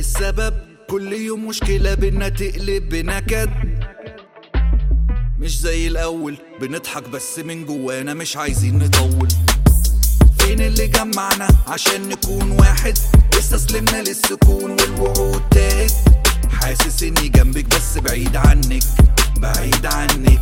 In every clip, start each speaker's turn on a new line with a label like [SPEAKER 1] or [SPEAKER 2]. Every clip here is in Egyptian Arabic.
[SPEAKER 1] السبب كل يوم مشكلة بينا تقلب بنكد مش زي الأول بنضحك بس من جوانا مش عايزين نطول فين اللي جمعنا عشان نكون واحد استسلمنا للسكون والوعود تاهت حاسس اني جنبك بس بعيد عنك بعيد عنك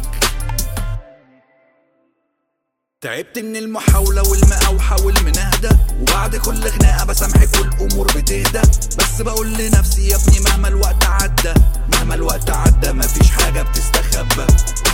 [SPEAKER 1] تعبت من المحاولة والمقاوحة والمناهدة وبعد كل خناقة بسامحك والأمور بتهدى بس بقول لنفسي يا ابني مهما الوقت عدى مهما الوقت عدى مفيش حاجة بتستخبى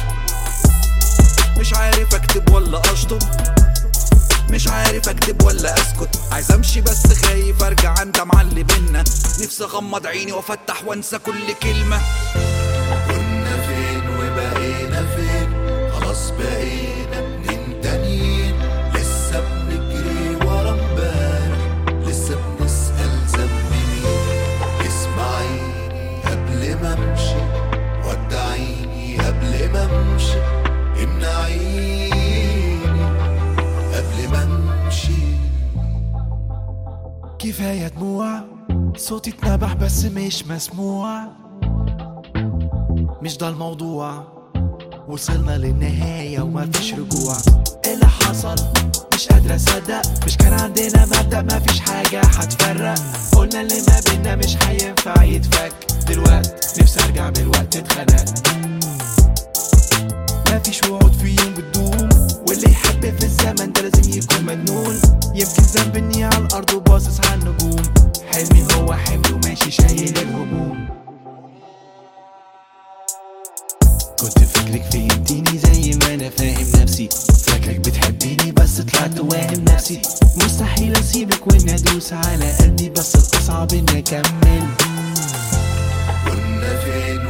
[SPEAKER 1] مش عارف اكتب ولا اشطب مش عارف اكتب ولا اسكت عايز امشي بس خايف ارجع اندم على اللي بينا نفسي اغمض عيني وافتح وانسى كل كلمه
[SPEAKER 2] كنا فين وبقينا فين خلاص بقينا اتنين تانيين لسه بنجري ورا امبارح لسه بنسأل ذنب مين اسمعيني قبل ما امشي ودعيني قبل ما امشي امنعيني قبل ما امشي
[SPEAKER 3] كفاية دموع صوتي اتنبح بس مش مسموع مش ده الموضوع وصلنا للنهاية ومفيش رجوع إيه اللي حصل مش قادر اصدق مش كان عندنا مبدأ مفيش حاجة هتفرق قلنا اللي ما بينا مش هينفع يتفك دلوقت نفسي ارجع بالوقت اتخنقت مفيش وعود في يوم بتدوم واللي يحب في الزمن ده لازم يكون مجنون يمكن ذنب اني على الارض وباصص على النجوم حلمي هو حملي وماشي شايل الهموم كنت فاكرك فهمتيني زي ما انا فاهم نفسي فاكرك بتحبيني بس طلعت واهم نفسي مستحيل اسيبك واني ادوس على قلبي بس الاصعب اني اكمل
[SPEAKER 2] كنا فين